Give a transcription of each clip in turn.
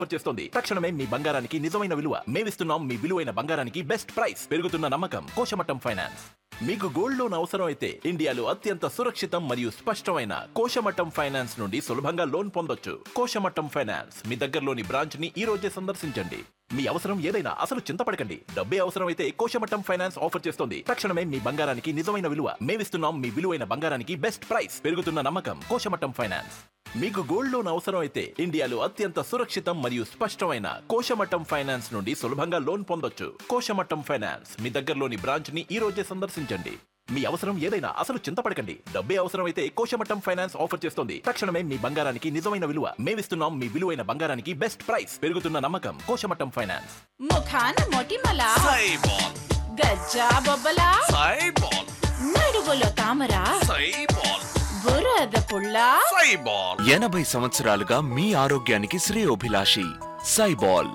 చేస్తోంది తక్షణమే మీ బంగారానికి నిజమైన విలువ మేమిస్తున్నాం మీ విలువైన బంగారానికి బెస్ట్ ప్రైస్ పెరుగుతున్న నమ్మకం కోశమట్టం ఫైనాన్స్ మీకు గోల్డ్ లోన్ అవసరం అయితే ఇండియాలో అత్యంత సురక్షితం మరియు స్పష్టమైన కోశమట్టం ఫైనాన్స్ నుండి సులభంగా లోన్ పొందొచ్చు కోశమట్టం ఫైనాన్స్ మీ దగ్గరలోని బ్రాంచ్ ని ఈ రోజే సందర్శించండి మీ అవసరం ఏదైనా అసలు చింతపడకండి డబ్బే అవసరం అయితే కోశమట్టం ఫైనాన్స్ ఆఫర్ చేస్తోంది తక్షణమే మీ బంగారానికి నిజమైన విలువ మేమిస్తున్నాం మీ విలువైన బంగారానికి బెస్ట్ ప్రైస్ పెరుగుతున్న నమ్మకం కోశమట్టం ఫైనాన్స్ మీకు గోల్డ్ లోన్ అవసరం అయితే ఇండియాలో అత్యంత సురక్షితం మరియు స్పష్టమైన కోశమట్టం ఫైనాన్స్ నుండి సులభంగా లోన్ పొందొచ్చు కోశమట్టం ఫైనాన్స్ మీ దగ్గరలోని బ్రాంచ్ ని ఈ రోజే సందర్శించండి మీ అవసరం ఏదైనా అసలు చింతపడకండి డబ్బే అవసరం అయితే కోశమట్టం ఫైనాన్స్ ఆఫర్ చేస్తోంది తక్షణమే మీ బంగారానికి నిజమైన విలువ మేమిస్తున్నాం మీ విలువైన బంగారానికి బెస్ట్ ప్రైస్ పెరుగుతున్న నమ్మకం కోశమట్టం ఫైనాన్స్ ముఖాన మొటిమల సైబాల్ గజ్జా బొబ్బల సైబాల్ నడుగులో తామర సైబాల్ బురద పుల్ల సైబాల్ ఎనభై సంవత్సరాలుగా మీ ఆరోగ్యానికి శ్రేయోభిలాషి సైబాల్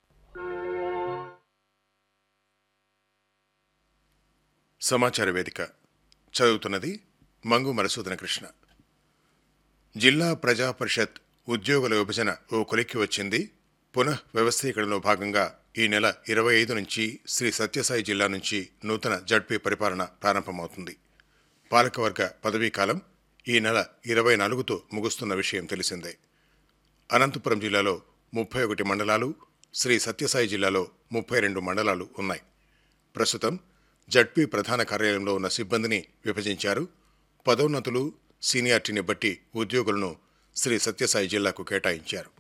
సమాచార వేదిక చదువుతున్నది మంగు మరసూదన కృష్ణ జిల్లా ప్రజా పరిషత్ ఉద్యోగుల విభజన ఓ కొలిక్కి వచ్చింది పునః వ్యవస్థీకరణలో భాగంగా ఈ నెల ఇరవై ఐదు నుంచి శ్రీ సత్యసాయి జిల్లా నుంచి నూతన జడ్పీ పరిపాలన ప్రారంభమవుతుంది పాలకవర్గ పదవీ కాలం ఈ నెల ఇరవై నాలుగుతో ముగుస్తున్న విషయం తెలిసిందే అనంతపురం జిల్లాలో ముప్పై ఒకటి మండలాలు శ్రీ సత్యసాయి జిల్లాలో ముప్పై రెండు మండలాలు ఉన్నాయి ప్రస్తుతం జడ్పీ ప్రధాన కార్యాలయంలో ఉన్న సిబ్బందిని విభజించారు పదోన్నతులు సీనియారిటీని బట్టి ఉద్యోగులను శ్రీ సత్యసాయి జిల్లాకు కేటాయించారు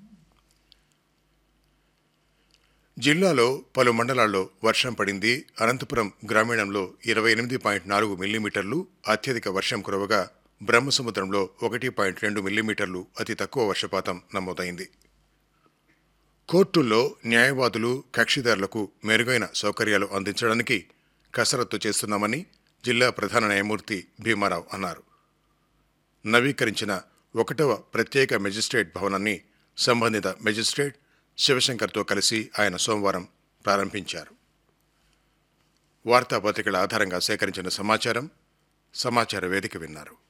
జిల్లాలో పలు మండలాల్లో వర్షం పడింది అనంతపురం గ్రామీణంలో ఇరవై ఎనిమిది పాయింట్ నాలుగు మిల్లీమీటర్లు అత్యధిక వర్షం కురవగా బ్రహ్మసముద్రంలో ఒకటి పాయింట్ రెండు మిల్లీమీటర్లు అతి తక్కువ వర్షపాతం నమోదైంది కోర్టుల్లో న్యాయవాదులు కక్షిదారులకు మెరుగైన సౌకర్యాలు అందించడానికి కసరత్తు చేస్తున్నామని జిల్లా ప్రధాన న్యాయమూర్తి భీమారావు అన్నారు నవీకరించిన ఒకటవ ప్రత్యేక మెజిస్ట్రేట్ భవనాన్ని సంబంధిత మెజిస్ట్రేట్ శివశంకర్తో కలిసి ఆయన సోమవారం ప్రారంభించారు వార్తాపత్రికల ఆధారంగా సేకరించిన సమాచారం సమాచార వేదిక విన్నారు